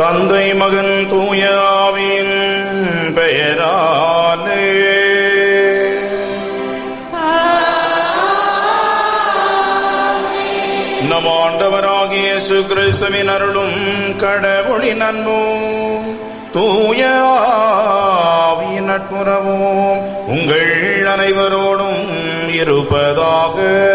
தந்தை மகன் தூய ஆவியின் பெயராலே நம் ஆண்டவராகிய இயேசு கிறிஸ்துவின் அருளும் கடவுளின் அன்பும் தூய ஆவியின் நட்புறவும் உங்கள் அனைவரோடும் இருப்பதாக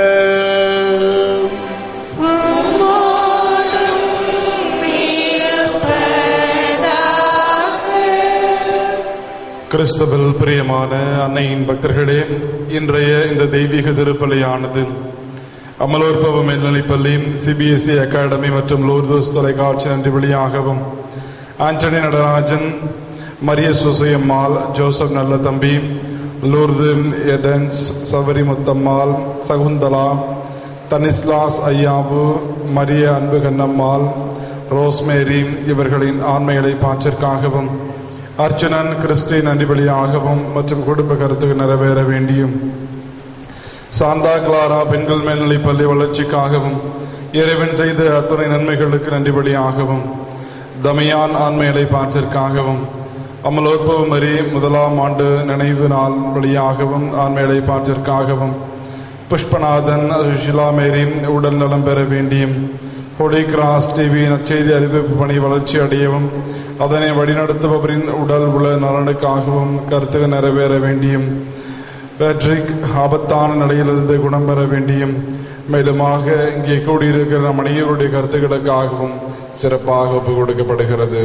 கிறிஸ்தவில் பிரியமான அன்னையின் பக்தர்களே இன்றைய இந்த தெய்வீக திருப்பலியானது அமலோற்பவ மேல்நிலைப்பள்ளி சிபிஎஸ்இ அகாடமி மற்றும் லூர்தோஸ் தொலைக்காட்சி நன்றி வழியாகவும் ஆண்டனி நடராஜன் மரிய சுசையம்மாள் ஜோசப் நல்ல தம்பி லூர்து எடன்ஸ் சவரி முத்தம்மாள் சகுந்தலா தனிஸ்லாஸ் ஐயாவு மரிய அன்பு கண்ணம்மாள் ரோஸ்மேரி இவர்களின் ஆண்மைகளை பாற்றிற்காகவும் அர்ச்சுனன் கிறிஸ்டி நன்றிபலியாகவும் மற்றும் குடும்ப கருத்துக்கு நிறைவேற வேண்டியும் சாந்தா கிளாரா பெண்கள் மேல்நிலை பள்ளி வளர்ச்சிக்காகவும் இறைவன் செய்த அத்துணை நன்மைகளுக்கு நன்றிபலியாகவும் தமியான் ஆண்மைகளை பாற்றிற்காகவும் அமலோற்பவ மரி முதலாம் ஆண்டு நினைவு நாள் வழியாகவும் ஆண்மைகளை பாற்றிற்காகவும் புஷ்பநாதன் சுஷிலா மேரி உடல் நலம் பெற வேண்டியும் ஹோலி கிராஸ் டிவி நற்செய்தி அறிவிப்பு பணி வளர்ச்சி அடையவும் அதனை வழிநடத்துபவரின் உடல் உள்ள நலனுக்காகவும் கருத்துக்கு நிறைவேற வேண்டியும் பேட்ரிக் ஆபத்தான நிலையிலிருந்து குணம் பெற வேண்டியும் மேலுமாக இங்கே கூடியிருக்கிற நம் அனைவருடைய கருத்துக்களுக்காகவும் சிறப்பாக ஒப்புக் கொடுக்கப்படுகிறது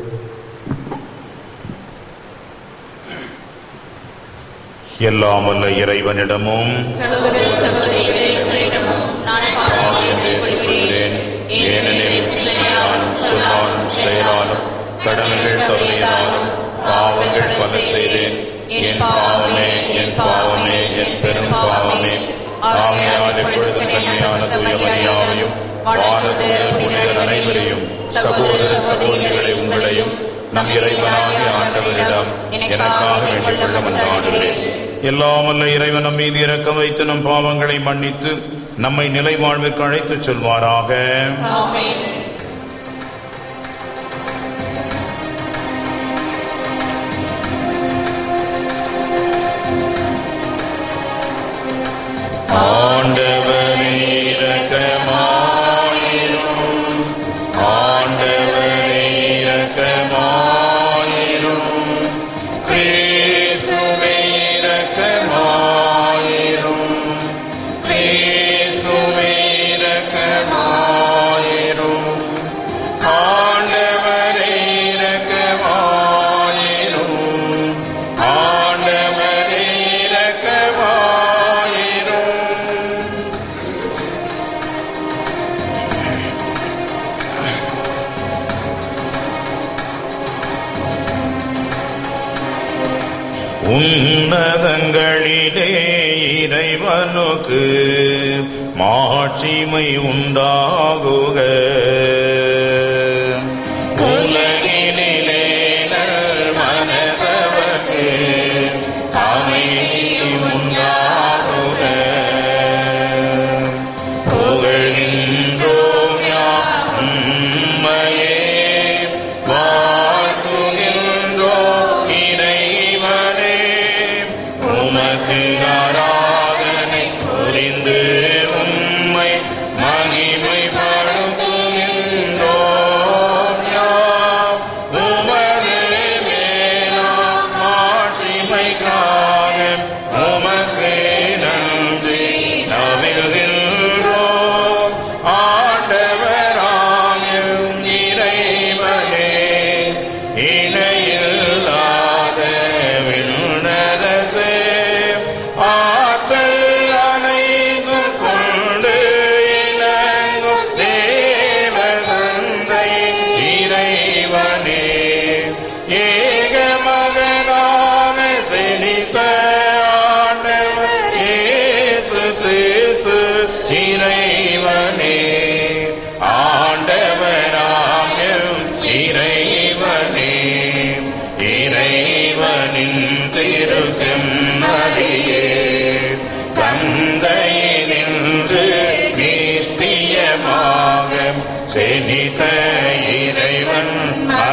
எல்லாம் வல்ல இறைவனிடமும் சகோதர சகோதரிகளிடமும் நான் பாவம் ஏற்றுக்கொள்கிறேன் ஏனெனில் சிந்தனையாலும் சொல்லாலும் செயலாலும் கடமைகள் தவறினாலும் பாவங்கள் பல செய்தேன் என் பாவமே என் பாவமே என் பெரும் பாவமே ஆகையால் எப்பொழுது கன்னியான தூயமரியாவையும் வானதூதர் புனிதர் அனைவரையும் சகோதர சகோதரிகளை உங்களையும் நம் இறைவனாகிய ஆண்டவரிடம் எனக்காக வேண்டிக் கொள்ள மன்றாடுகிறேன் எல்லாம் வல்ல இறைவன் நம் மீது இறக்கம் வைத்து நம் பாவங்களை மன்னித்து நம்மை நிலை வாழ்விற்கு அழைத்துச் செல்வாராக ஆமென் ஆண்டவரே இரக்கமாயிரும் ஆண்டவரே இரக்கமாயிரும் கிறிஸ்துவே இரக்கமாயிரும் கிறிஸ்துவே இரக்கமாயிரும் ஆண்டவரே இரக்கமாயிரும் ஆண்டவரே இரக்கமாயிரும் உன்னதங்களிலே இறைவனுக்கு மாட்சிமை உண்டாகுக உலகினிலே மனதவர்க்கு அமைதி உண்டாகுக புகழ்கின்றோம் யாம் உம்மையே வாழ்த்துகின்றோம் இறைவனே உமக்கு ஆராதனை புரிந்து உம்மை மகிமைப்படுத்துகின்றோம் யாம் உமது மேலாம் மாட்சிமைக்காக உமக்கு நன்றி நவிழ்கின்றோம் ஆண்டவராயும் இறைவனே இணையில்லாத விண்ணரசே ஆற்றல் அனைத்தும் கொண்டு இணங்கும் தேவ தந்தை இறைவனே ஏக மகனான செழித்த ஆண்டவர் இயேசு கிறிஸ்து இறைவனே ஆண்டவராம் இறைவனே இறைவனின் திருசெம்மறியே தந்தையினின்று நித்தியமாக செழித்த இறைவன்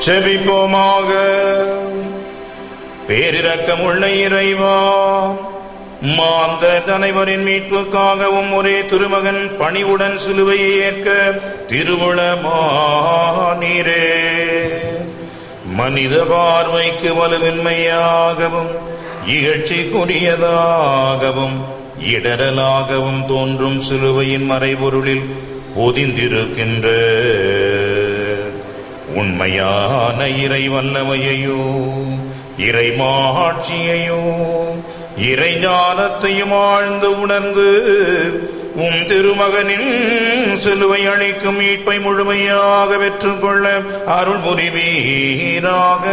செபிப்போமாக பேரிரக்கமுள்ள இறைவா மாந்த அனைவரின் மீட்புக்காகவும் ஒரே திருமகன் பணிவுடன் சிலுவையை ஏற்க திருவுளமானீரே மனித பார்வைக்கு வலுவின்மையாகவும் இகழ்ச்சிக்குரியதாகவும் இடரலாகவும் தோன்றும் சிலுவையின் மறைபொருளில் பொதிந்திருக்கின்ற உண்மையான இறை வல்லமையையோ இறை மாட்சியையோ இறை ஞானத்தையும் ஆழ்ந்து உணர்ந்து உம் திருமகனின் சிலுவை அளிக்கும் மீட்பை முழுமையாக பெற்றுக்கொள்ள அருள் புரிவீராக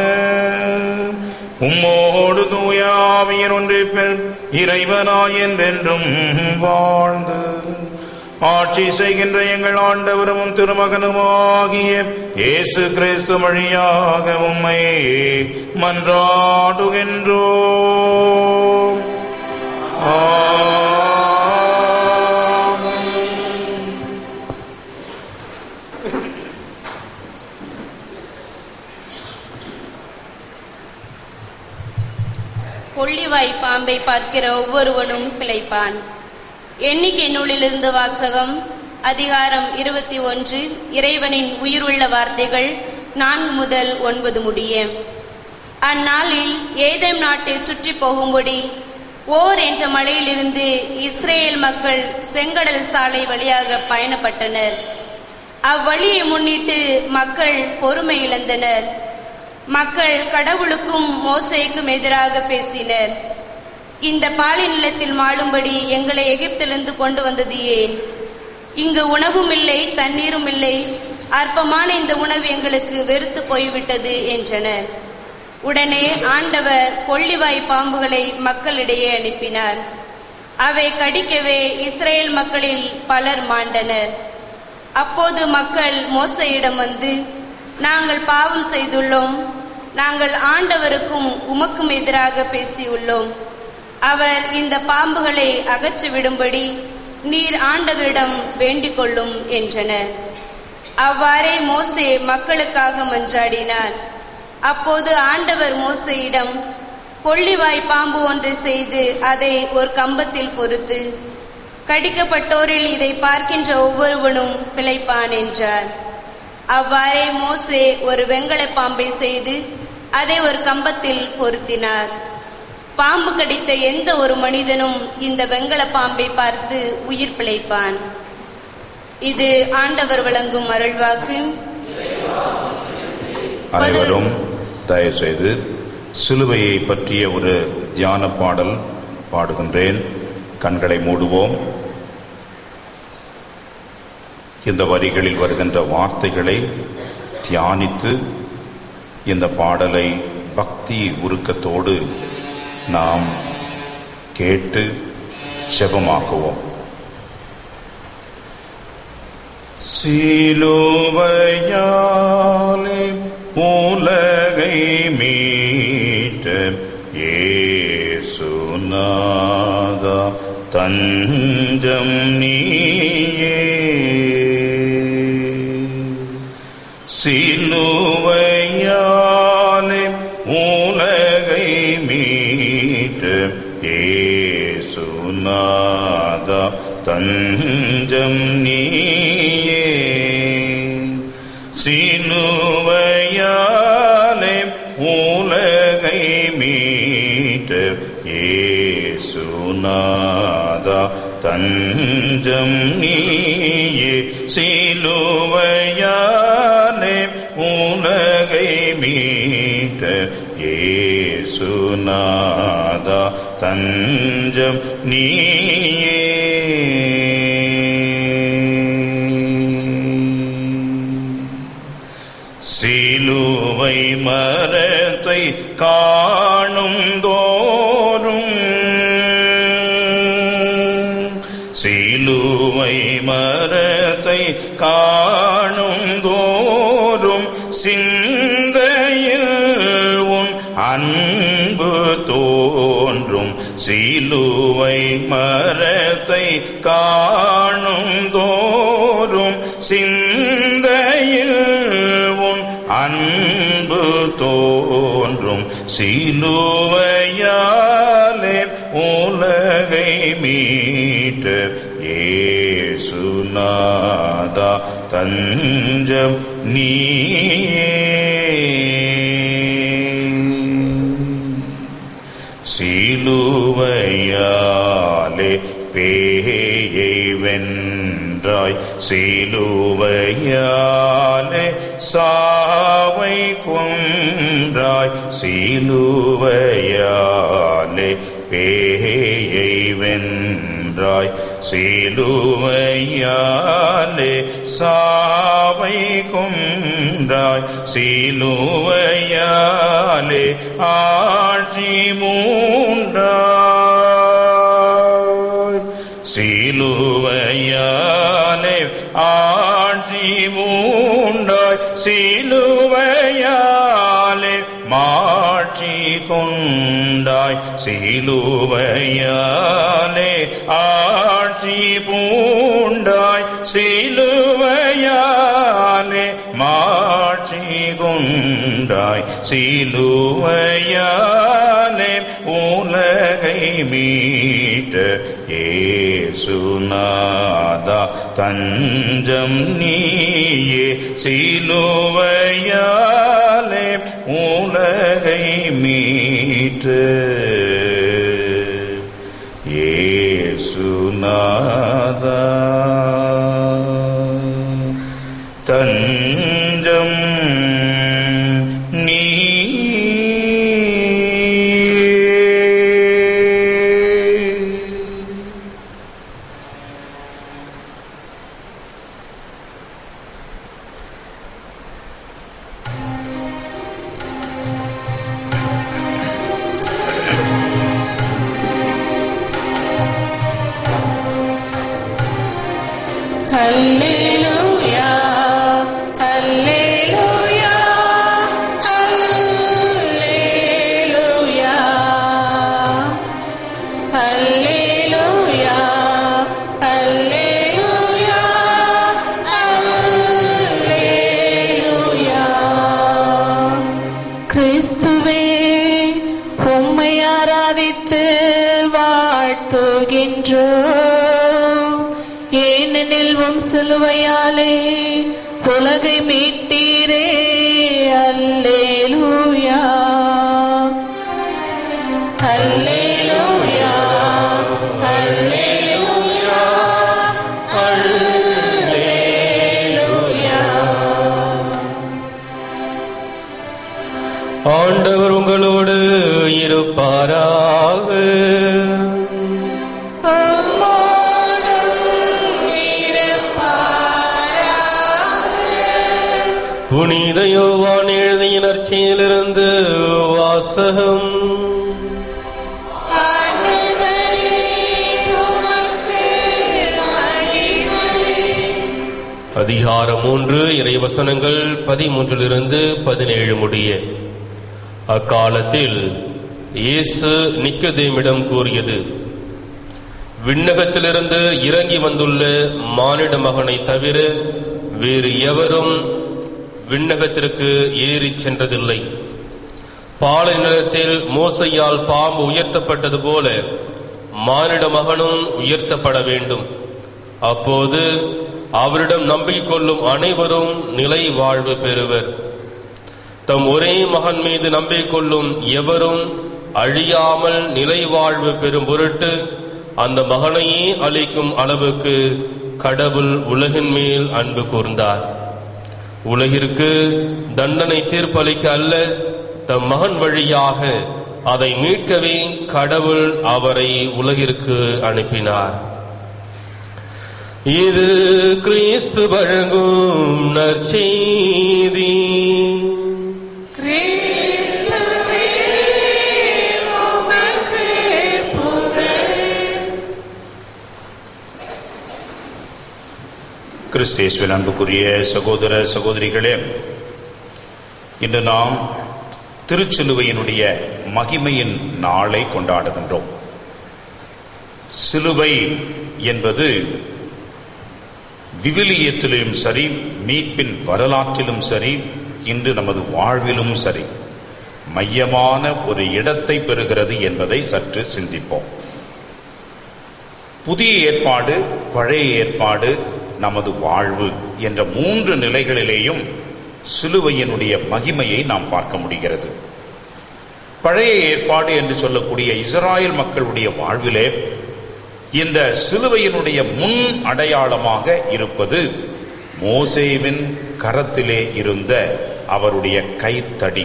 உம்மோடு தூயாவியர் ஒன்றே பெண் இறைவனாய் என்றென்றும் வாழ்ந்து ஆட்சி செய்கின்ற எங்கள் ஆண்டவரும் திருமகனுமாகிய இயேசு கிறிஸ்து வழியாக உம்மை மன்றாடுகின்றோம் ஆமென். கொள்ளிவாய் பாம்பை பார்க்கிற ஒவ்வொருவனும் பிழைப்பான் எண்ணிக்கை நூலிலிருந்து வாசகம் அதிகாரம் இருபத்தி ஒன்று இறைவனின் உயிருள்ள வார்த்தைகள் நான்கு முதல் ஒன்பது முடிய அந்நாளில் ஏதேம் நாட்டை சுற்றி போகும்படி ஓர் என்ற மலையிலிருந்து இஸ்ரேல் மக்கள் செங்கடல் சாலை வழியாக பயணப்பட்டனர் அவ்வழியை முன்னிட்டு மக்கள் பொறுமை இழந்தனர் மக்கள் கடவுளுக்கும் மோசேக்கும் எதிராக பேசினர் இந்த பாலை நிலத்தில் மாளும்படி எங்களை எகிப்திலிருந்து கொண்டு வந்தது ஏன் இங்கு உணவும் இல்லை தண்ணீரும் இல்லை அற்பமான இந்த உணவு எங்களுக்கு வெறுத்து போய்விட்டது என்றனர் உடனே ஆண்டவர் கொள்ளிவாய் பாம்புகளை மக்களிடையே அனுப்பினார் அவை கடிக்கவே இஸ்ரேல் மக்களில் பலர் மாண்டனர் அப்போது மக்கள் மோசையிடம் வந்து நாங்கள் பாவம் செய்துள்ளோம் நாங்கள் ஆண்டவருக்கும் உமக்கும் எதிராக பேசியுள்ளோம் அவர் இந்த பாம்புகளை அகற்றிவிடும்படி நீர் ஆண்டவரிடம் வேண்டிக் கொள்ளும் என்றனர் அவ்வாறே மோசே மக்களுக்காக மன்றாடினார் அப்போது ஆண்டவர் மோசையிடம் கொள்ளிவாய் பாம்பு ஒன்றை செய்து அதை ஒரு கம்பத்தில் பொறுத்து கடிக்கப்பட்டோரில் இதை பார்க்கின்ற ஒவ்வொருவனும் பிழைப்பான் என்றார் அவ்வாறே மோசே ஒரு வெங்கல பாம்பை செய்து அதை ஒரு கம்பத்தில் பொருத்தினார் பாம்பு கடித்த எந்த ஒரு மனிதனும் இந்த வெங்கல பாம்பை பார்த்து உயிர் பிழைப்பான் இது ஆண்டவர் வழங்கும் அருள்வாக்கு அனைவரும் தயவு செய்து சிலுவையை பற்றிய ஒரு தியான பாடல் பாடுகின்றேன் கண்களை மூடுவோம் இந்த வரிகளில் வருகின்ற வார்த்தைகளை தியானித்து இந்த பாடலை பக்தி உருக்கத்தோடு நாம் கேட்டு செபமாக்குவோம் சிலுவையாலே உலகை மீட்ட ஏசுநாதா தஞ்சம் நீயே சிலுவையாலே உலகை மீட்ட ஏசுநாதா தஞ்சம் நீயே சிலுவையாலே உலகை மீட்ட ஏசுநாதா தஞ்சம் நீயே சிலுவையாலே உலகை மீட்ட ஏசுநாதா தஞ்சம் நீயே சிலுவை மரத்தை காணும் தோறும் சிலுவை மரத்தை காணும் தோறும் சிந்தையில் உன் அன்பு தோன்றும் சிலுவை மரத்தை காணும் தோறும் சிந்தையில் உன் அன்பு தோன்றும் சிலுவையாலே உலகை மீட்ட ஏசுநாதா தஞ்சம் நீ சிலுவையாலே பேயை வென்றாய் சிலுவையாலே சாவை கொன்றாய் சிலுவையாலே பேயை வென்றாய் சிலுவையாலே சாவை கொன்றாய் சிலுவையாலே ஆட்சி மூன்றாய் சிலுவையாலே ஆட்சி மூண்டாய் சிலுவையாலே மாட்சி கொண்டாய் சிலுவையாலே ஆட்சி பூண்டாய் சிலுவையாலே மாட்சி கொண்டாய் சிலுவையாலே உலகை மீட்ட ஏசுநாதா தஞ்சம் நீயே சிலுவையாலே உலகை மீட்ட ஏசுநாதா தஞ்சம் நீ Hallelujah, hallelujah, hallelujah, hallelujah, hallelujah, hallelujah. கிறிஸ்துவே உம்மை ஆராதித்து வாழ்த்துகின்றோம் ஏனெனில் உம் சிலுவையாலே உலகை மீட்டீரே அல்லேலூயா அல்லேலூயா அல்லேலூயா அல்லேலூயா ஆண்டவர் உங்களோடு இருப்பாராக உம்மோடும் இருப்பாராக. புனித யோவான் எழுதிய நற்செயலிருந்து வாசகம் ஆண்டவரே, உமக்கு மகிமை. அதிகாரம் மூன்று இறைவசனங்கள் பதிமூன்றிலிருந்து பதினேழு முடிய அக்காலத்தில் இயேசு நிக்கதேமிடம் கூறியது விண்ணகத்திலிருந்து இறங்கி வந்துள்ள மானிட மகனை தவிர வேறு எவரும் விண்ணகத்திற்கு ஏறிச் சென்றதில்லை பாலை நிலத்தில் மோசையால் பாம்பு உயர்த்தப்பட்டது போல மானிட மகனும் உயர்த்தப்பட வேண்டும் அப்போது அவரிடம் நம்பிக்கை கொள்ளும் அனைவரும் நிலை வாழ்வு பெறுவர் தம் ஒரே மகன் மீது நம்பிக்கை கொள்ளும் எவரும் அழியாமல் நிலை வாழ்வு பெறும் பொருட்டு அந்த மகனையே அளிக்கும் அளவுக்கு கடவுள் உலகின் மேல் அன்பு கூர்ந்தார் உலகிற்கு தண்டனை தீர்ப்பளிக்க அல்ல தம் மகன் வழியாக அதை மீட்கவே கடவுள் அவரை உலகிற்கு அனுப்பினார் இது கிறிஸ்து வழங்கும் நற்செய்தி கிறிஸ்துவே, உமக்கு புகழ். கிறிஸ்தேஸ்வன் அன்புக்குரிய சகோதர சகோதரிகளே இன்று நாம் திருச்சிலுவையினுடைய மகிமையின் நாளை கொண்டாடுகின்றோம் சிலுவை என்பது விவிலியத்திலும் சரி மீட்பின் வரலாற்றிலும் சரி இன்று நமது வாழ்விலும் சரி மையமான ஒரு இடத்தை பெறுகிறது என்பதை சற்று சிந்திப்போம் புதிய ஏற்பாடு பழைய ஏற்பாடு நமது வாழ்வு என்ற மூன்று நிலைகளிலேயும் சிலுவையினுடைய மகிமையை நாம் பார்க்க முடிகிறது பழைய ஏற்பாடு என்று சொல்லக்கூடிய இஸ்ராயல் மக்களுடைய வாழ்விலே இந்த சிலுவையினுடைய முன் அடையாளமாக இருப்பது மோசேவின் கரத்திலே இருந்த அவருடைய கைத்தடி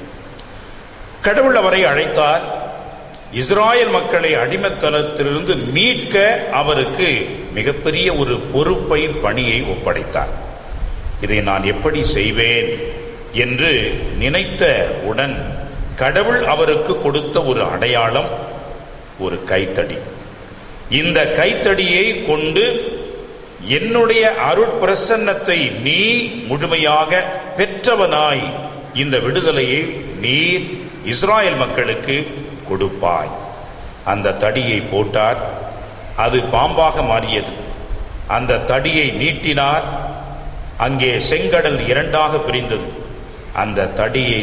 கடவுள் அவரை அழைத்தார் இஸ்ராயல் மக்களை அடிமைத்தனத்திலிருந்து மீட்க அவருக்கு மிகப்பெரிய ஒரு பொறுப்பை பணியை ஒப்படைத்தார் இதை நான் எப்படி செய்வேன் என்று நினைத்த உடன் கடவுள் அவருக்கு கொடுத்த ஒரு அடையாளம் ஒரு கைத்தடி இந்த கைத்தடியை கொண்டு என்னுடைய அருட்பிரசன்னத்தை நீ முழுமையாக பெற்றவனாய் இந்த விடுதலையை நீர் இஸ்ராயல் மக்களுக்கு கொடுப்பாய் அந்த தடியை போட்டார் அது பாம்பாக மாறியது அந்த தடியை நீட்டினார் அங்கே செங்கடல் இரண்டாக பிரிந்தது அந்த தடியை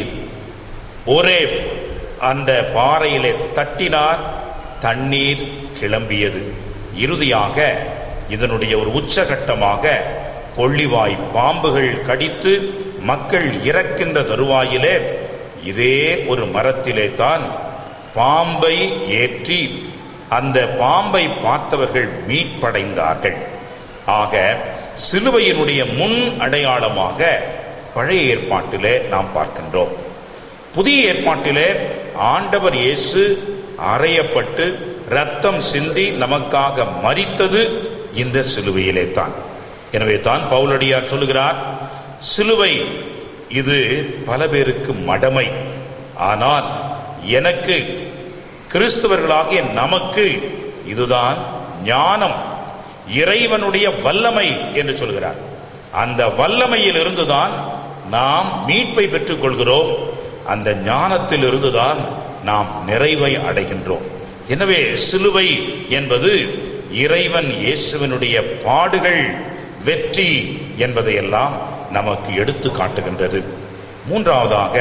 ஒரே அந்த பாறையிலே தட்டினார் தண்ணீர் கிளம்பியது இறுதியாக இதனுடைய ஒரு உச்சகட்டமாக கொள்ளிவாய் பாம்புகள் கடித்து மக்கள் இறக்கின்ற தருவாயிலே இதே ஒரு மரத்திலே தான் பாம்பை ஏற்றி அந்த பாம்பை பார்த்தவர்கள் மீட்படைந்தார்கள் ஆக சிலுவையினுடைய முன் அடையாளமாக பழைய ஏற்பாட்டிலே நாம் பார்க்கின்றோம் புதிய ஏற்பாட்டிலே ஆண்டவர் இயேசு அறையப்பட்டு ரத்தம் சிந்தி நமக்காக மரித்தது இந்த சிலுவையிலே தான் எனவே தான் பவுலடியார் சொல்லுகிறார் சிலுவை இது பல பேருக்கு மடமை ஆனால் எனக்கு கிறிஸ்தவர்களாகிய நமக்கு இதுதான் ஞானம் இறைவனுடைய வல்லமை என்று சொல்கிறார் அந்த வல்லமையில் இருந்துதான் நாம் மீட்பை பெற்றுக் கொள்கிறோம் அந்த ஞானத்தில் இருந்துதான் நாம் நிறைவை அடைகின்றோம் எனவே சிலுவை என்பது இறைவன் இயேசுவினுடைய பாடுகள் வெற்றி என்பதையெல்லாம் நமக்கு எடுத்து காட்டுகின்றது மூன்றாவதாக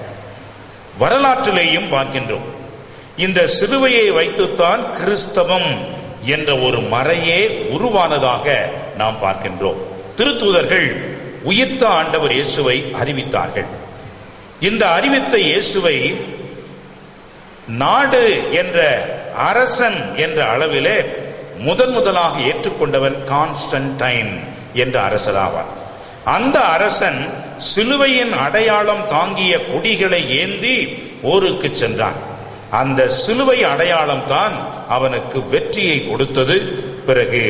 வரலாற்றிலேயும் பார்க்கின்றோம் இந்த சிலுவையை வைத்துத்தான் கிறிஸ்தவம் என்ற ஒரு மறையே உருவானதாக நாம் பார்க்கின்றோம் திருத்தூதர்கள் உயிர்த்த ஆண்டவர் இயேசுவை அறிவித்தார்கள் இந்த அறிவித்த இயேசுவை நாடு என்ற அரசன் என்ற அளவிலே முதன் முதலாக ஏற்றுக்கொண்டவன் கான்ஸ்டன்டைன் என்ற அரசராவார் அந்த அரசன் சிலுவையின் அடையாளம் தாங்கிய கொடிகளை ஏந்தி போருக்கு சென்றான் அந்த சிலுவை அடையாளம் தான் அவனுக்கு வெற்றியை கொடுத்தது பிறகு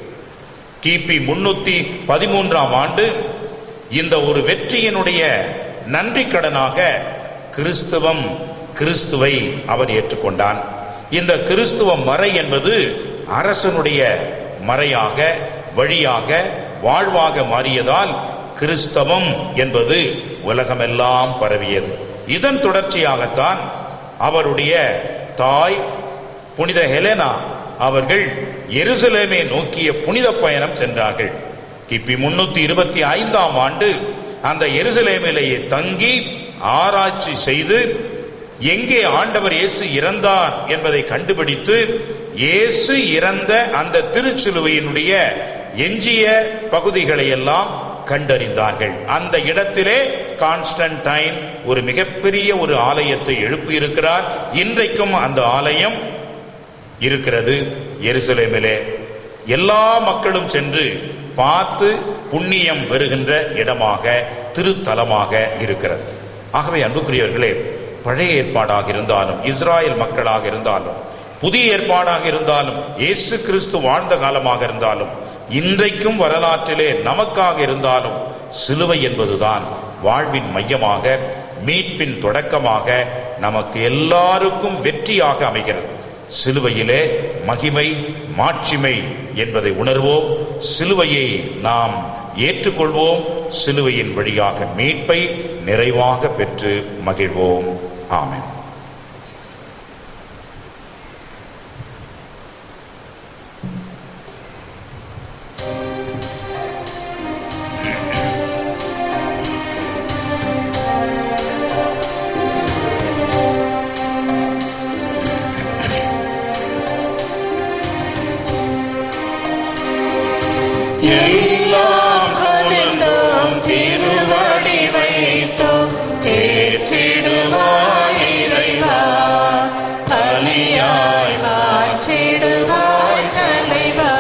கிபி முன்னூத்தி பதிமூன்றாம் ஆண்டு இந்த ஒரு வெற்றியினுடைய நன்றி கடனாக கிறிஸ்துவம் கிறிஸ்துவை அவர் ஏற்றுக்கொண்டான் இந்த கிறிஸ்துவ மறை என்பது அரசனுடைய மறையாக வழியாக வாழ்வாக மாறியதால் கிறிஸ்தவம் என்பது உலகமெல்லாம் பரவியது இதன் தொடர்ச்சியாகத்தான் அவருடைய தாய் புனித ஹெலேனா அவர்கள் எருசலேமை நோக்கிய புனித பயணம் சென்றார்கள் கிபி முன்னூத்தி இருபத்தி ஐந்தாம் ஆண்டு அந்த எருசலேமிலேயே தங்கி ஆராய்ச்சி செய்து எங்கே ஆண்டவர் இயேசு இறந்தார் என்பதை கண்டுபிடித்து இயேசு இறந்த அந்த திருச்சிலுவையினுடைய எஞ்சிய பகுதிகளை எல்லாம் கண்டறிந்தார்கள் அந்த இடத்திலே கான்ஸ்டன்டைன் ஒரு மிகப்பெரிய ஒரு ஆலயத்தை எழுப்பியிருக்கிறார் இன்றைக்கும் அந்த ஆலயம் இருக்கிறது எருசலேமிலே எல்லா மக்களும் சென்று பார்த்து புண்ணியம் பெறுகின்ற இடமாக திருத்தலமாக இருக்கிறது ஆகவே அன்புக்குரியவர்களே பழைய ஏற்பாடாக இருந்தாலும் இஸ்ராயல் மக்களாக இருந்தாலும் புதிய ஏற்பாடாக இருந்தாலும் இயேசு கிறிஸ்து வாழ்ந்த காலமாக இருந்தாலும் இன்றைக்கும் வரலாற்றிலே நமக்காக இருந்தாலும் சிலுவை என்பதுதான் வாழ்வின் மையமாக மீட்பின் தொடக்கமாக நமக்கு எல்லாருக்கும் வெற்றியாக அமைகிறது சிலுவையிலே மகிமை மாட்சிமை என்பதை உணர்வோம் சிலுவையை நாம் ஏற்றுக்கொள்வோம் சிலுவையின் வழியாக மீட்பை நிறைவாக பெற்று மகிழ்வோம் ஆமென் எல்லாம் கலந்தோம் திருவடி வைத்தோம் பேசிடுவாய் இறைவா பலியாய் மாற்றிடுவாய் தலைவா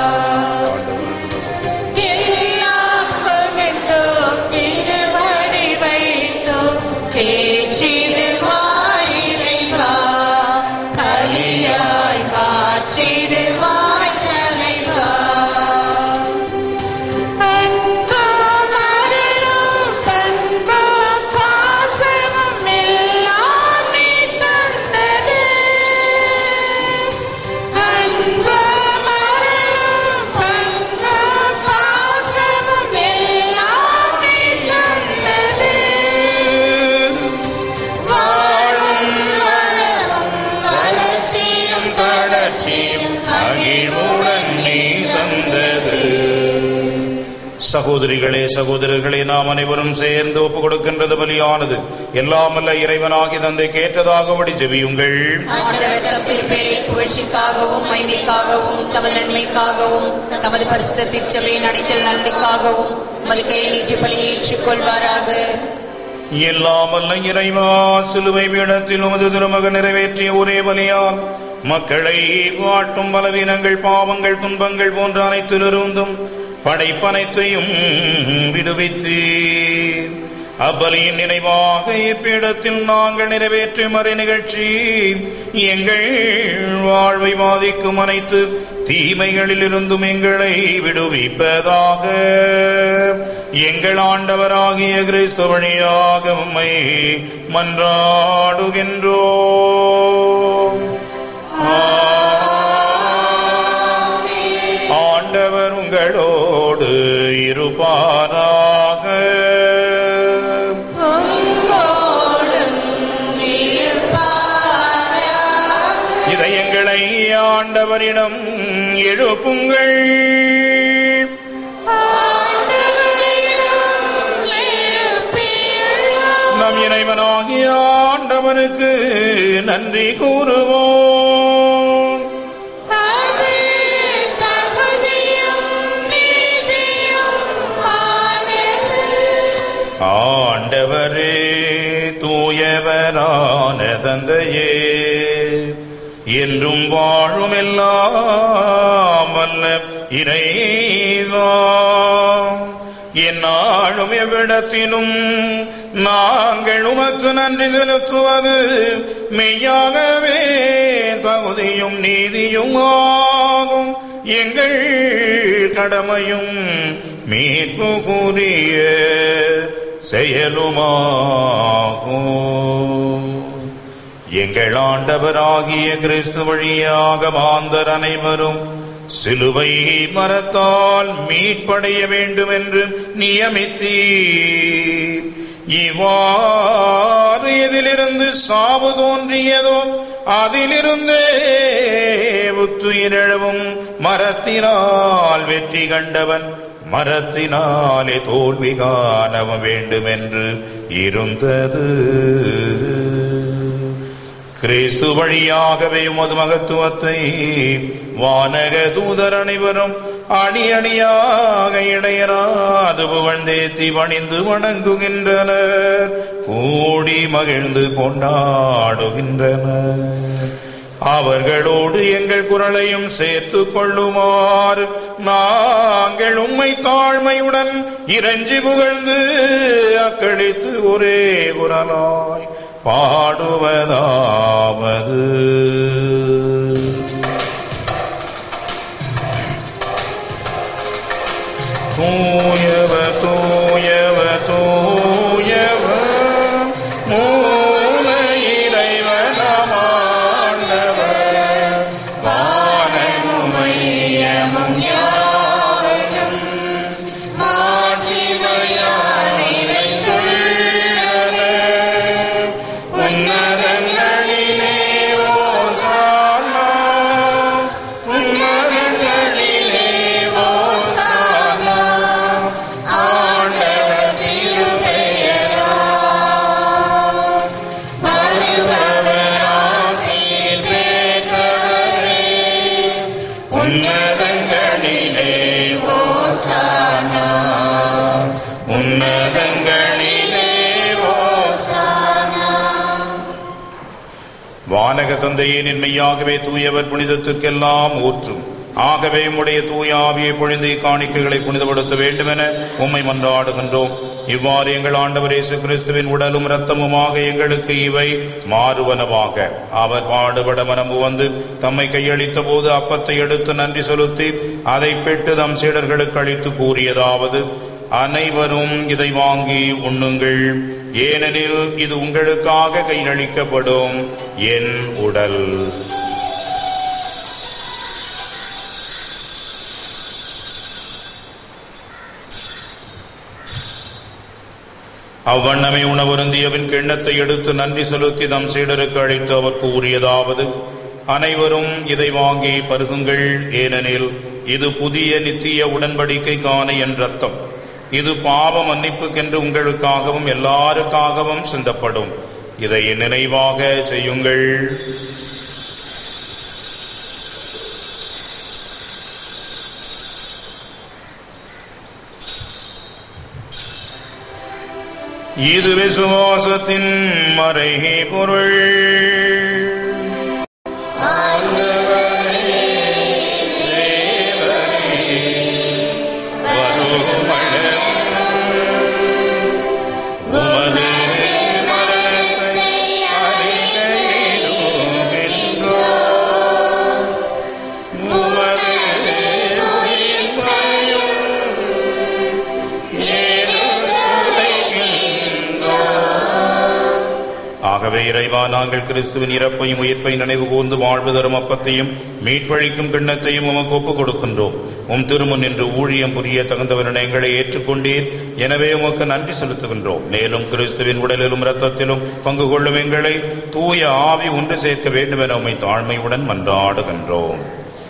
எல்லாம் கொண்டோம் திருவடி வைத்தோம் பேச்சிடுவாய் இறைவா கலியாய் மாற்றிடுவாய் தலைவா அன்பும் அருளும் பண்பும் பாசமும் எல்லாம் நீ தந்தது அன்பும் அருளும் பண்பும் பாசமும் எல்லாம் நீ தந்தது வாழும் வளரும் வளர்ச்சியும் தளர்ச்சியும் மகிழ்வுடன் நீ தந்தது சகோதரிகளே சகோதரர்களே நாம் அனைவரும் சேர்ந்து ஒப்பு கொடுக்கின்றது பலியானது எல்லாமல்ல இறைவனாகி தந்தை கேட்டதாகபடி ஜெபியுங்கள் ஆண்டவர் தம் திருப்பேரின் புகழ்ச்சிக்காகவும் மைமைக்காகவும் தமது நன்மைக்காகவும் தமது பரிசுத்த திருச்சபையின் அடைத்தல் நலனுக்காகவும் உமது கையில் நீட்டி பலியை ஏற்றுக்கொள்வாராக எல்லாமல்ல இறைவா சிலுவை பீடத்தில் உமது திருமகன் நிறைவேற்றிய ஒரே பலியால் மக்களை வாட்டும் பலவீனங்கள் பாவங்கள் துன்பங்கள் போன்ற அனைத்திலிருந்தும் படைப்பனைத்தையும் விடுவித்தீர் அப்பலியின் நினைவாக இப்பீடத்தில் நாங்கள் நிறைவேற்றும் மறை நிகழ்ச்சி எங்கள் வாழ்வை பாதிக்கும் அனைத்து தீமைகளிலிருந்தும் எங்களை விடுவிப்பதாக எங்கள் ஆண்டவராகிய கிறிஸ்து வழியாக உம்மை மன்றாடுகின்றோம் ஆண்டவர் உங்களோடு இருப்பாராக இதயங்களை ஆண்டவரிடம் எழுப்புங்கள் நம் இறைவனாகிய ஆண்டவனுக்கு நன்றி கூறுவோம் ஆண்டவரே தூயவரான தந்தையே என்றும் வாழும் எல்லாம் அல்ல இறைவா என்னாலும் எவ்விடத்திலும் நாங்கள் உமக்கு நன்றி செலுத்துவது மெய்யாகவே தகுதியும் நீதியும் ஆகும் எங்கள் கடமையும் மீட்பு கூறிய செயலுமாகும் எங்கள் ஆண்டவராகிய கிறிஸ்து வழியாக மாந்தர் அனைவரும் சிலுவை மரத்தால் மீட்படைய வேண்டும் என்று நியமித்தீர் இவ்வாறு எதிலிருந்து சாவு தோன்றியதோ அதிலிருந்தே உத்துயிரிழவும் மரத்தினால் வெற்றி கண்டவன் மரத்தினாலே தோல்வி காண வேண்டும் என்று இருந்தது கிறிஸ்து வழியாகவே உமது மகத்துவத்தை வானக தூதர் அனைவரும் அணி அணியாக இடையராது புகழ்ந்தேத்தி பணிந்து வணங்குகின்றனர் கூடி மகிழ்ந்து கொண்டாடுகின்றனர் அவர்களோடு எங்கள் குரலையும் சேர்த்துக் கொள்ளுமாறு நாங்கள் உம்மை தாழ்மையுடன் இறைஞ்சி புகழ்ந்து அக்களித்து ஒரே குரலாய் பாடுவதாவது தூயவ தூயவ தூயவ மூல இறைவனமாண்டவர் வானமும் மையமும் யாவரும் மாட்சிமையால் நிறைந்துள்ளன உன்னதங்களிலே ஓசானா உன்னதங்களிலே ஓசானா ஆண்டவர் திருப்பெயரால் வருபவர் ஆசீர் பெற்றவரே உன்னதங்களிலே ஓசானா வானக தந்தையே நின்மையாகவே தூயவர் புனிதத்திற்கெல்லாம் ஊற்றும் ஆகவே உம்முடைய தூய ஆவியை பொழிந்து காணிக்கைகளை புனிதப்படுத்த வேண்டுமென உம்மை மன்றாடுகின்றோம் இவ்வாறு எங்கள் ஆண்டவர் இயேசு கிறிஸ்துவின் உடலும் இரத்தமுமாக எங்களுக்கு இவை மாறுவனவாக அவர் பாடுபட மனமு வந்து தம்மை கையளித்த போது அப்பத்தை எடுத்து நன்றி செலுத்தி அதை பெற்று தம் சீடர்களுக்கு அளித்து கூறியதாவது அனைவரும் இதை வாங்கி உண்ணுங்கள் ஏனெனில் இது உங்களுக்காக கையளிக்கப்படும் என் உடல் அவ்வண்ணமே உணவருந்தியவின் கிண்ணத்தை எடுத்து நன்றி செலுத்தி தம் சீடருக்கு அழைத்து அவர் கூறியதாவது அனைவரும் இதை வாங்கி பருகுங்கள் ஏனெனில் இது புதிய நித்திய உடன்படிக்கைக்கான என் ரத்தம் இது பாவ மன்னிப்புக்கென்று உங்களுக்காகவும் எல்லாருக்காகவும் சிந்தப்படும் இதை நினைவாக செய்யுங்கள் இது விசுவாசத்தின் மறைகை பொருள் ஆகவே இறைவா நாங்கள் கிறிஸ்துவின் இறப்பையும் உயிர்ப்பை நினைவு கூர்ந்து வாழ்வு தரும் அப்பத்தையும் மீட்பழிக்கும் கிண்ணத்தையும் உமக்கு ஒப்புக் கொடுக்கின்றோம் உம் திருமுன் என்று ஊழியம் புரிய தகுந்தவரென எங்களை ஏற்றுக்கொண்டீர் எனவே உமக்கு நன்றி செலுத்துகின்றோம் மேலும் கிறிஸ்துவின் உடலிலும் இரத்தத்திலும் பங்கு கொள்ளும் எங்களை தூய ஆவி ஒன்று சேர்க்க வேண்டும் என உம்மை தாழ்மையுடன் மன்றாடுகின்றோம்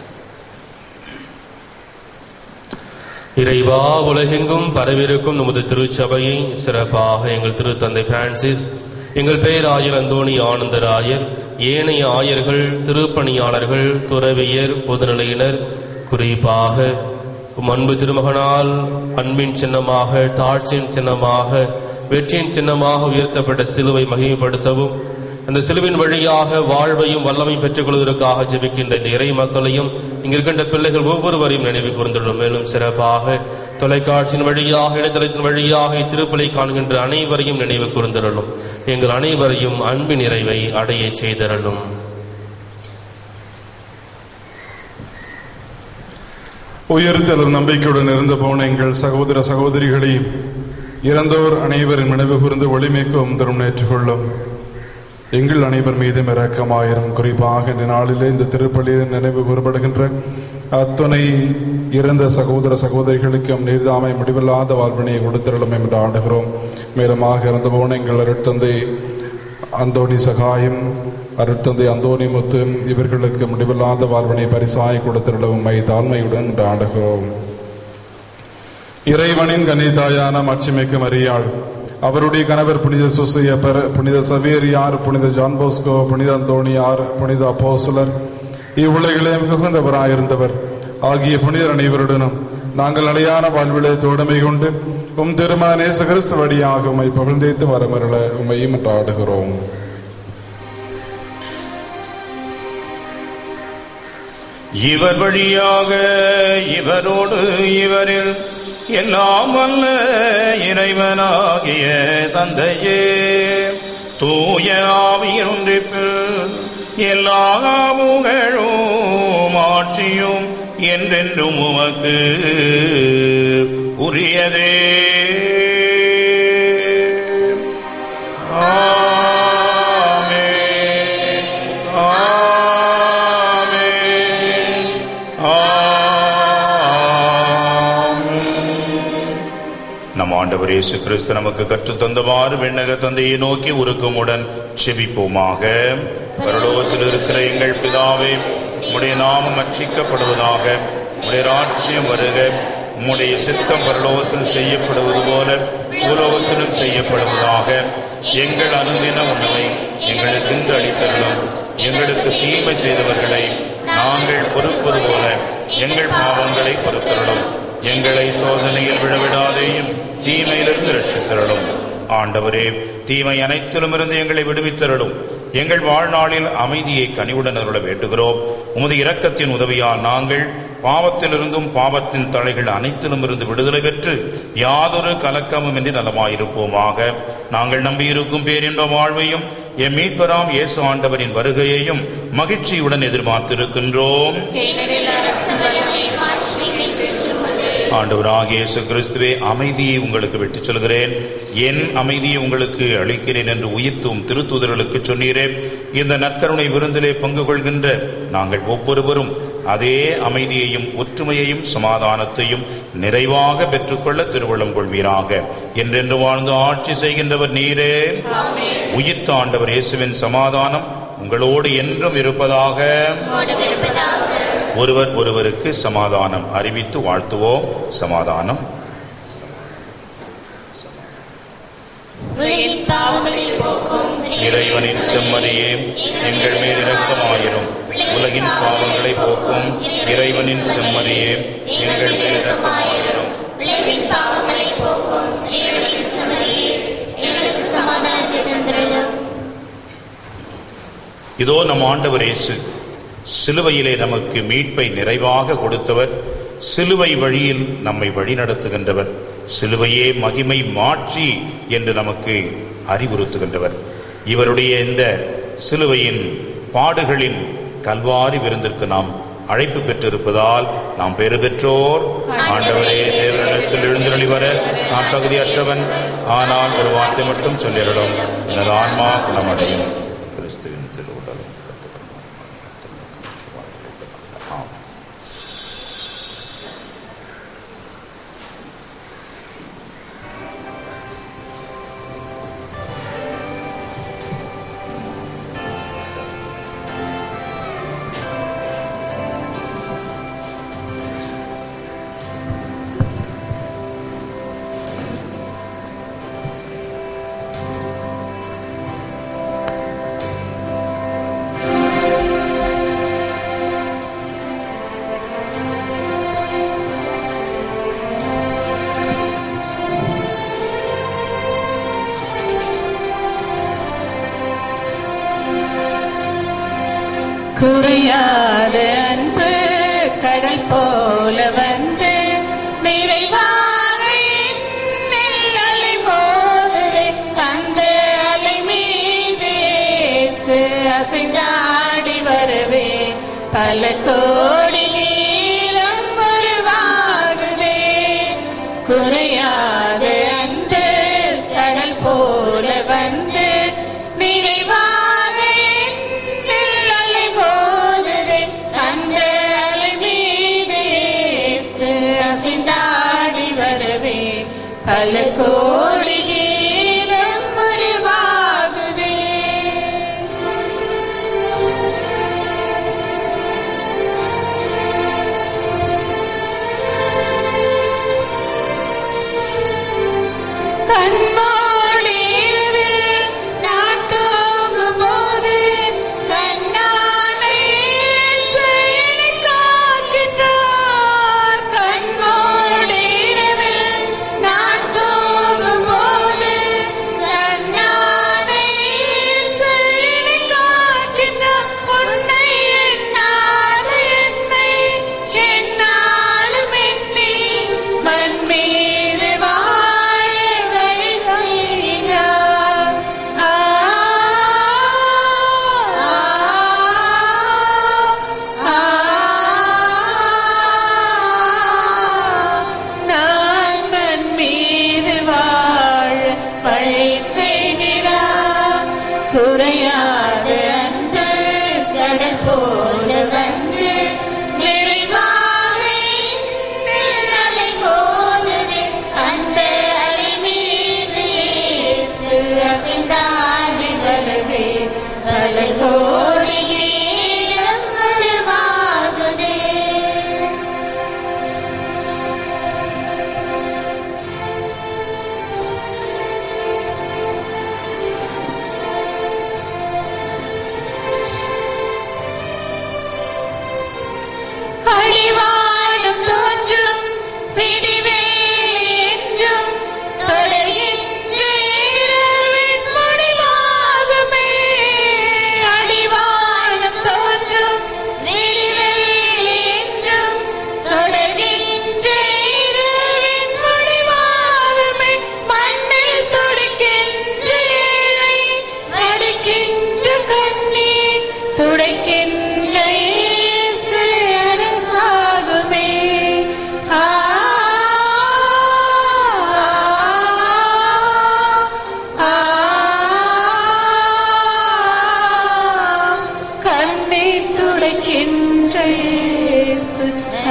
இறைவா உலகெங்கும் பரவிருக்கும் நமது திருச்சபையை சிறப்பாக எங்கள் திருத்தந்தை பிரான்சிஸ் எங்கள் பேராயர் அந்தோணி ஆனந்தராயர் ஏனைய ஆயர்கள் திருப்பணியாளர்கள் துறவியர் பொதுநிலையினர் குறிப்பாக உம் அன்பு திருமகனால் அன்பின் சின்னமாக தாழ்ச்சியின் சின்னமாக வெற்றியின் சின்னமாக உயர்த்தப்பட்ட சிலுவை மகிமைப்படுத்தவும் அந்த சிலுவின் வழியாக வாழ்வையும் வல்லமையும் பெற்றுக் கொள்வதற்காக ஜெபிக்கின்ற இந்த இறை மக்களையும் இங்க இருக்கின்ற பிள்ளைகள் ஒவ்வொருவரையும் நினைவு கூர்ந்துள்ளோம் மேலும் சிறப்பாக தொலைக்காட்சியின் வழியாக இணையதளத்தின் வழியாக இத்திருப்பலை காண்கின்ற அனைவரையும் நினைவு கூர்ந்துள்ளோம் எங்கள் அனைவரையும் அன்பின் நிறைவை அடைய செய்தரலும் உயர்த்தலும் நம்பிக்கையுடன் இருந்து போன எங்கள் சகோதர சகோதரிகளை இறந்தோர் அனைவரின் நினைவு கூர்ந்து ஒளிமைக்கும் தரும் ஏற்றுக்கொள்ளும் எங்கள் அனைவர் மீதும் இரக்கமாயிரும் குறிப்பாக இந்த நாளிலே இந்த திருப்பலியில் நினைவு கூறப்படுகின்ற அத்துணை இறந்த சகோதர சகோதரிகளுக்கும் நீர்தாமை முடிவில்லாத வாழ்வினை கொடுத்திரலும் என்று ஆடுகிறோம் மேலுமாக இறந்து போன எங்கள் அருட்தந்தை அந்தோணி சகாயம் அருட்தந்தை அந்தோணி முத்து இவர்களுக்கு முடிவில்லாத வாழ்வினை பரிசாய் கொடுத்திரலும் உம்மை தாழ்மையுடன் என்று ஆடுகிறோம் இறைவனின் கன்னிதாயான மாட்சிமிக்க மரியாள் அவருடைய கணவர் புனித சுசையப்பர் புனித சவேரியார் புனித ஜான் போஸ்கோ புனித அந்தோணியார் புனித அப்போசுலர் இவ்வுலகிலே மிகுந்தவராயிருந்தவர் ஆகிய புனிதர் அனைவருடனும் நாங்கள் நிலையான வாழ்விலே தோழமை கொண்டு உம் திருமண கிறிஸ்து வழியாக உம்மை புகழ்ந்தேத்து வரமருள உம்மையும் ஆடுகிறோம் இவர் வழியாக இவரோடு இவரில் எல்லாம் வல்ல இறைவனாகிய தந்தையே தூய ஆவியின் ஒன்றிப்பில் எல்லா புகழும் ஆட்சியும் என்றென்றும் உமக்கு உரியதே ஆமென். ஆமென். ஆமென். நம் ஆண்டவர் இயேசு கிறிஸ்து நமக்கு கற்றுத் தந்தவாறு விண்ணக தந்தையை நோக்கி உருக்கமுடன் செபிப்போமாக பரலோகத்தில் இருக்கிற எங்கள் பிதாவே உம்முடைய நாமம் அர்ச்சிக்கப்படுவதாக உம்முடைய ராட்சியம் வருக உம்முடைய சித்தம் பரலோகத்தில் செய்யப்படுவது போல பூலோகத்திலும் செய்யப்படுவதாக எங்கள் அனுதின உணவை எங்களுக்கு இன்று அளித்தருளும் எங்களுக்கு தீமை செய்தவர்களை நாங்கள் பொறுப்பது போல எங்கள் பாவங்களை பொறுத்தருளும் எங்களை சோதனையில் விழவிடாதேயும் தீமையிலிருந்து ரட்சித்தருளும் ஆண்டவரே தீமை அனைத்திலும் இருந்து எங்களை விடுவித்தருளும் எங்கள் வாழ்நாளில் அமைதியை கனிவுடன் அருள வேண்டுகிறோம் உமது இரக்கத்தின் உதவியால் நாங்கள் பாவத்திலிருந்தும் பாவத்தின் தலைகள் அனைத்திலும் இருந்து விடுதலை பெற்று யாதொரு கலக்கமும் இன்றி நலமாயிருப்போமாக நாங்கள் நம்பியிருக்கும் பேரின்ப வாழ்வையும் எம் மீட்பராம் இயேசு ஆண்டவரின் வருகையையும் மகிழ்ச்சியுடன் எதிர்பார்த்திருக்கின்றோம் ஏனெனில் அரசு வல்லமை மாட்சி என்று சுமது ஆண்டவராகிய இயேசு கிறிஸ்துவே அமைதியை உங்களுக்கு விட்டுச் சொல்கிறேன் என் அமைதியை உங்களுக்கு அளிக்கிறேன் என்று உயிர்த்தும் திருத்தூதர்களுக்கு சொன்னீரே இந்த நற்கருணை விருந்திலே பங்கு கொள்கின்ற நாங்கள் ஒவ்வொருவரும் அதே அமைதியையும் ஒற்றுமையையும் சமாதானத்தையும் நிறைவாக பெற்றுக்கொள்ள திருவள்ளம் கொள்வீராக என்றென்று வாழ்ந்து ஆட்சி செய்கின்றவர் நீரே உயிர்த்த ஆண்டவர் இயேசுவின் சமாதானம் உங்களோடு என்றும் இருப்பதாக இருப்பதாக ஒருவர் ஒருவருக்கு சமாதானம் அறிவித்து வாழ்த்துவோம் சமாதானம் உலகின் பாவங்களை போக்கும் இறைவனின் செம்மறியே எங்கள் மேல் இரக்கமாயிரும் உலகின் பாவங்களை போக்கும் இறைவனின் செம்மறியே எங்கள் மேல் இரக்கமாயிரும் உலகின் பாவங்களை போக்கும் இறைவனின் செம்மறியே எங்களுக்கு சமாதானத்தை தந்திரலும் இதோ நம் ஆண்டவர் இயேசு சிலுவையிலே நமக்கு மீட்பை நிறைவாக கொடுத்தவர் சிலுவை வழியில் நம்மை வழிநடத்துகின்றவர் சிலுவையே மகிமை மாட்சி என்று நமக்கு அறிவுறுத்துகின்றவர் இவருடைய இந்த சிலுவையின் பாடுகளின் கல்வாரி விருந்திற்கு நாம் அழைப்பு பெற்றிருப்பதால் நாம் பெறு பெற்றோர் ஆண்டவரே தேவனிடத்தில் எழுந்தருளி வர நான் தகுதியற்றவன் ஆனால் ஒரு வார்த்தை மட்டும் சொல்லிடலும் எனது ஆன்மா குணமடையும் கிறிஸ்துவின் திருவுடலும் குறையாத அன்பு கடல் போல வந்து நிறைவாக என்னில் அலை மோதுதே. அந்த அலை மீது இயேசு அசைந்தாடி வரவே பல கோடி நீளம் உருவாகுதே குறையாத அன்பு கடல் போல வந்து நிறைவாக என்னில் அலை மோதுதே. அந்த அலை மீது இயேசு அசைந்தாடி வரவே பல கோடி நீளம் உருவாகுதே கண்மூடியில் நான் தூங்கும்போது கண்ணாலே செயலை காக்கின்றார். கண்மூடியில் நான் தூங்கும்போது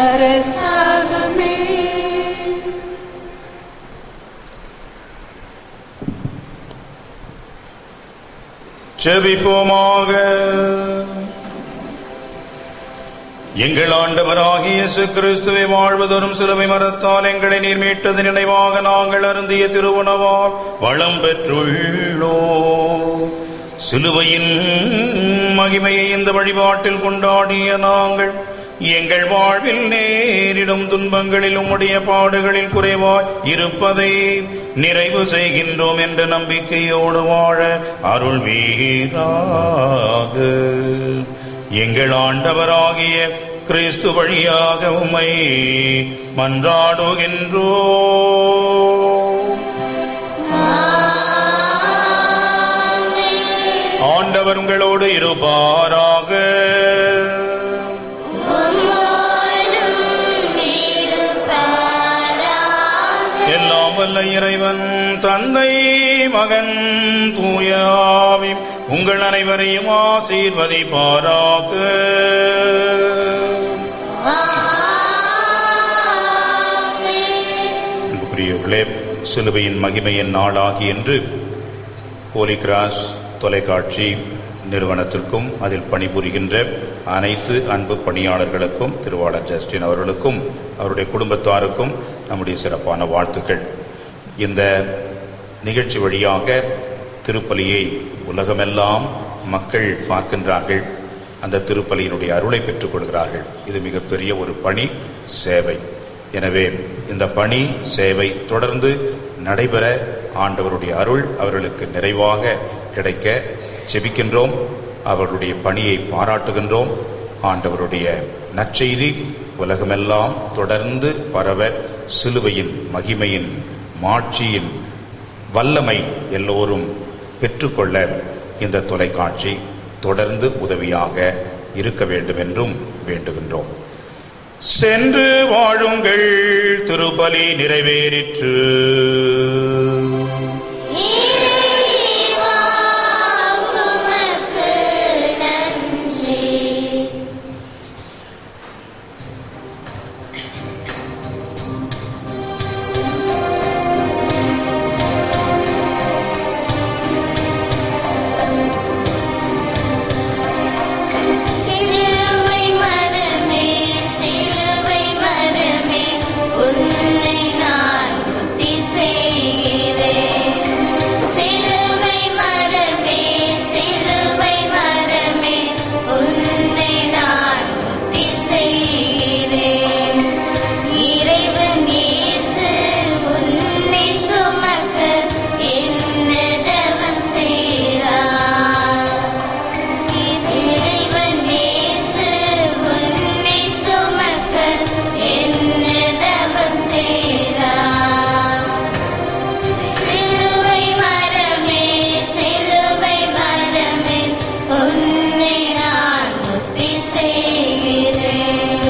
அரசாகமே செபிப்போமாக எங்கள் ஆண்டவராகிய இயேசு கிறிஸ்துவை வாழ்வதோறும் சிலுவை மரத்தால் எங்களை நீர் மீட்டது நினைவாக நாங்கள் அருந்திய திருவுணவால் வளம் பெற்றுள்ளோம் சிலுவையின் மகிமையை இந்த வழிபாட்டில் கொண்டாடிய நாங்கள் எங்கள் வாழ்வில் நேரிடும் துன்பங்களில் உம்முடைய பாடுகளில் குறைவாய் இருப்பதை நிறைவு செய்கின்றோம் என்ற நம்பிக்கையோடு வாழ அருள் வீராக எங்கள் ஆண்டவராகிய கிறிஸ்து வழியாக உம்மை மன்றாடுகின்றோ ஆண்டவர் உங்களோடு இருப்பாராக எல்லாம் வல்ல இறைவன் தந்தை மகன் தூயாவி உங்கள் அனைவரையும் ஆசீர்வதிப்பாராக அன்புக்குரியவர்களே சிலுவையின் மகிமையின் நாளாகி என்று ஹோலி கிராஸ் தொலைக்காட்சி நிறுவனத்திற்கும் அதில் பணிபுரிகின்ற அனைத்து அன்பு பணியாளர்களுக்கும் திருவாளர் ஜஸ்டின் அவர்களுக்கும் அவருடைய குடும்பத்தாருக்கும் நம்முடைய சிறப்பான வாழ்த்துக்கள் இந்த நிகழ்ச்சி வழியாக திருப்பலியை உலகமெல்லாம் மக்கள் பார்க்கின்றார்கள் அந்த திருப்பலியினுடைய அருளை பெற்றுக் கொள்கிறார்கள் இது மிகப்பெரிய ஒரு பணி சேவை எனவே இந்த பணி சேவை தொடர்ந்து நடைபெற ஆண்டவருடைய அருள் அவர்களுக்கு நிறைவாக கிடைக்க செபிக்கின்றோம் அவர்களுடைய பணியை பாராட்டுகின்றோம் ஆண்டவருடைய நற்செய்தி உலகமெல்லாம் தொடர்ந்து பரவ சிலுவையின் மகிமையின் மாட்சியின் வல்லமை எல்லோரும் பெற்றுக்கொள்ள இந்த தொலைக்காட்சி தொடர்ந்து உதவியாக இருக்க வேண்டும் என்றும் வேண்டுகின்றோம் சென்று வாழுங்கள் திருப்பலி நிறைவேறிற்று இறைவா, உமக்கு நன்றி சிலுவை மரமே சிலுவை மரமே உன்னை நான் புத்தி செய்கிறேன் சிலுவை மரமே சிலுவை மரமே உன்னை நான் புத்தி செய்கிறேன் இறைவன் இயேசு உன்னை சுமக்க என்ன தவம் செய்கிறார் இறைவன் இயேசு உன்னை சுமக்க என்ன தவம் செய்தார் சிலுவை மரமே சிலுவை மரமே உன்னை நான் முத்தி செய்கிறேன்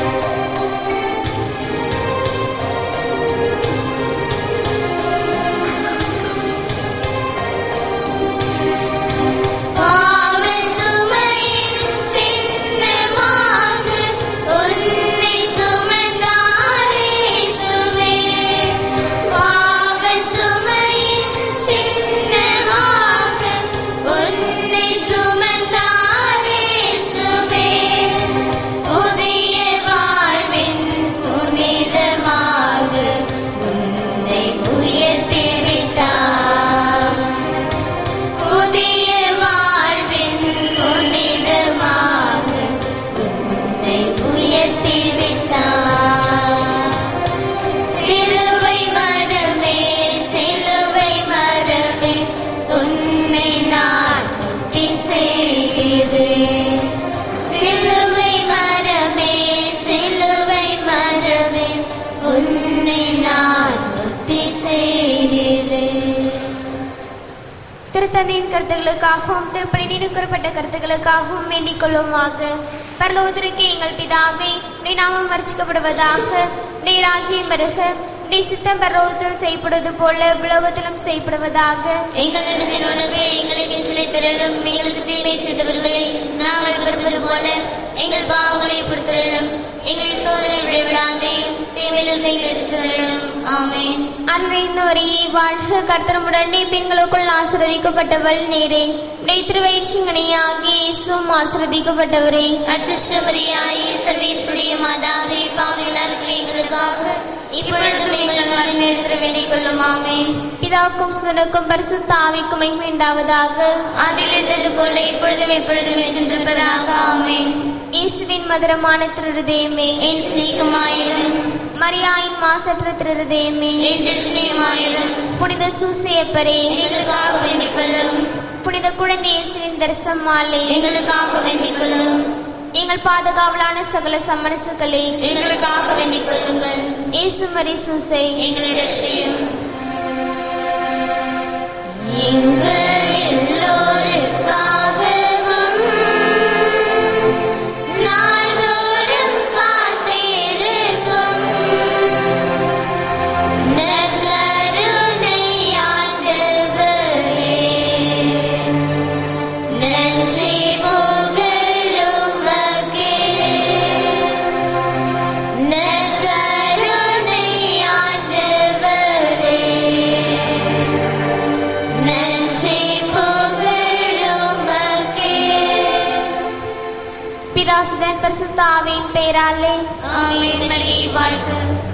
பாவ சுமையின் சின்னமாக உன்னை சுமந்தாரே சுவே பாவ சுமையின் சின்னமாக உன்னை சுமந்தாரே சுவே புதிய வாழ்வின் புனிதமாக உன்னை உயர்த்தி விட்டார் புதிய வாழ்வின் புனிதமாக உன்னை உயர்த்தி விட்டார் சிலுவை மரமே சிலுவை மரமே உன்னை நான் முத்தி செய்கிறேன் சிலுவை மரமே சிலுவை மரமே உன்னை நான் முத்தி செய்கிறேன் திருத்தந்தையின் கருத்துக்களுக்காகவும் திருப்பணி நிறுக்கப்பட்ட கருத்துக்களுக்காகவும் வேண்டிக் கொள்ளுமாக பரலோகத்திற்கு எங்கள் பிதாவே உடைய நாமம் வர்ச்சிக்கப்படுவதாக உடைய ராஜ்யம் வருக உடைய சித்தம் பரலோகத்தில் செய்யப்படுவது போல உலகத்திலும் செய்யப்படுவதாக எங்களிடத்தில் உணவே எங்களுக்கு சிலை திரளும் எங்களுக்கு தீமை செய்தவர்களை நாங்கள் விரும்புவது போல எங்கள் பாவங்களை பொறுத்தருளும் எங்களை சோதனை விழவிடாதே தீமையிலிருந்து எங்களை ரட்சித்தருளும் ஆமென் அன்றைந்தவரையே வாழ்க கர்த்தரமுடனே பெண்களுக்குள் ஆசிரதிக்கப்பட்டவள் நேரே உடைய திருவயிற்றுங்கனையாகிய இயேசுவும் ஆசிரதிக்கப்பட்டவரே அச்சிஷ்டமரியாயே சர்வேஸ்வரிய மாதாவே பாவிகளாக இருக்கிற எங்களுக்காக இப்பொழுதும் எங்கள் மரண நேரத்தில் வேண்டிக் கொள்ளும் ஆமென் பிதாவுக்கும் சுதனுக்கும் பரிசுத்த ஆவிக்கும் மகிமை உண்டாவதாக அதில் இருந்தது போல இப்பொழுதும் எப்பொழுதும் சென்றிருப்பதாக ஆமென் இயேசுவின் மதுரமான திருதயமே என் சிநேகமாயிரும் மரியாயின் மாசற்ற திருதயமே என் திருஷ்ணியமாயிரும் புனித சூசையப்பரே எங்களுக்காக வேண்டிக் கொள்ளும் புனித குழந்தை இயேசுவின் தரிசமாலே எங்களுக்காக வேண்டிக் கொள்ளும் எங்கள் பாதுகாவலான சகல சமரசுகளே எங்களுக்காக வேண்டிக் கொள்ளுங்கள் இயேசு மரி சூசை எங்களை ரட்சியும் எங்கள் எல்லோருக்காகவும் நாள்தோறும் காத்திருக்கும் நற்கருணை ஆண்டவரே, நன்றி புகழுமக்கே. நற்கருணை ஆண்டவரே, நன்றி புகழுமக்கே. பிதாசுதன் பரிசுத்த ஆவியின் பெயராலே ஆமென். மரியே வாழ்க